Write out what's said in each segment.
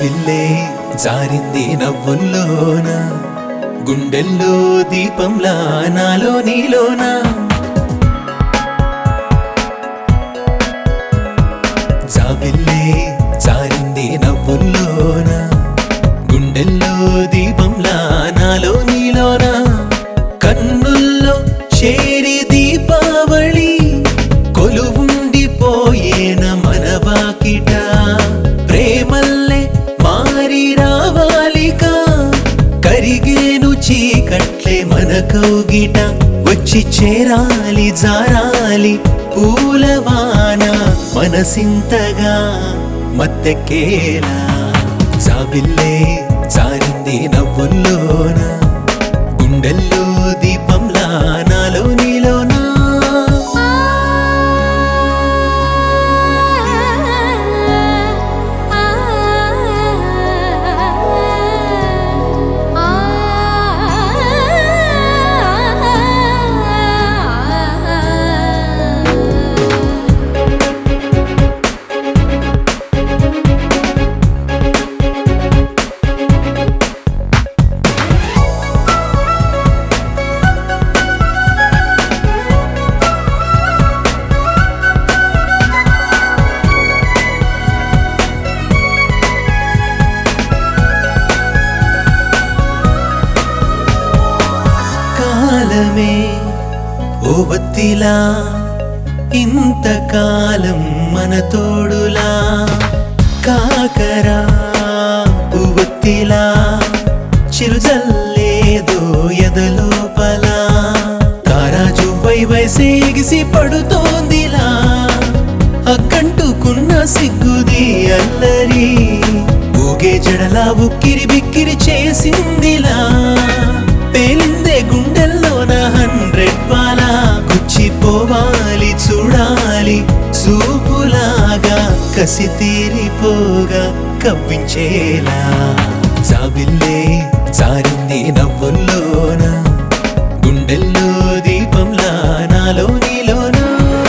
జాబిల్లే జారింది నవ్వుల్లోన గుండెల్లో దీపంలా నాలో నీలోనా జాబిల్లే జారింది నవ్వుల్లోన గుండెల్లో దీపంలా నాలో నీలోనా కన్నుల్లో చేరి దీపావళి కొలువుండిపోయేన మనవాకిట ప్రేమల్లే మారి రావాలిక కరిగేను చీకట్లే మన కౌగిట వచ్చి చేరాలి జారాలి పూలవాన మనసింతగా మత్తెక్కేలా జాబిల్లే జారింది నవ్వుల్లోన గుండెల్లో దీపంలా నాలో నీలోనా కాలమే ఓ వత్తిలా ఇంతకాలం మన తోడులా కాకరా పువ్వొత్తిలా చిరుజల్లేదో ఎదలోపల తారాజు వై వైసేగిసి పడుతోందిలా అక్కంటుకున్న సిగ్గుది అల్లరి ఊగే జడలా ఉక్కిరి బిక్కిరి చేసిందిలా పేలిందే గుండెల్లోన హండ్రెడ్ పాల గుచ్చిపోవాలి చూడాలి చూపులాగా కసి తీరిపోగా కవ్వించేలా జాబిల్లే జారింది నవ్వుల్లోన గుండెల్లో దీపంలా నాలో నీలోనా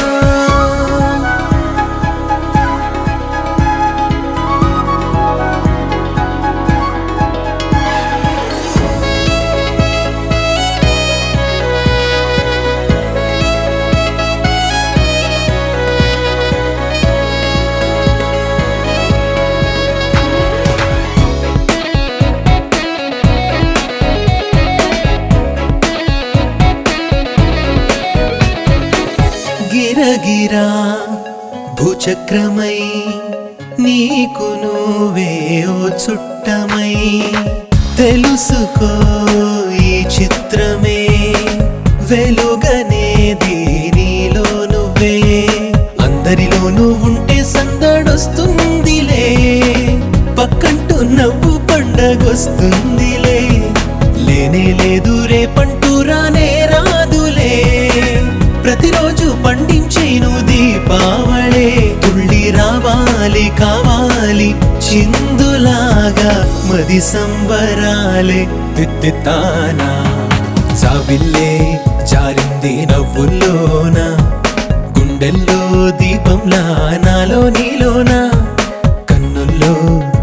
గిరగిరా భూచక్రమై నీకు నువ్వే ఓ చుట్టమై తెలుసుకో ఈ చిత్రమే వెలుగనేది నీలో నువ్వే అందరిలో నువ్వుంటే సందడొస్తుందిలే పక్కంటూ నవ్వు పండగొస్తుందిలే లేనే లేదు రేపంటూ రానే రాదులే ప్రతిరోజు పండించేను దీపావళే తుళ్ళి రావాలి కావాలి చిందులాగా మది సంబరాలే తిత్తితానా జాబిల్లే జారింది నవ్వుల్లోన గుండెల్లో దీపంలా నాలో నీలోనా కన్నుల్లో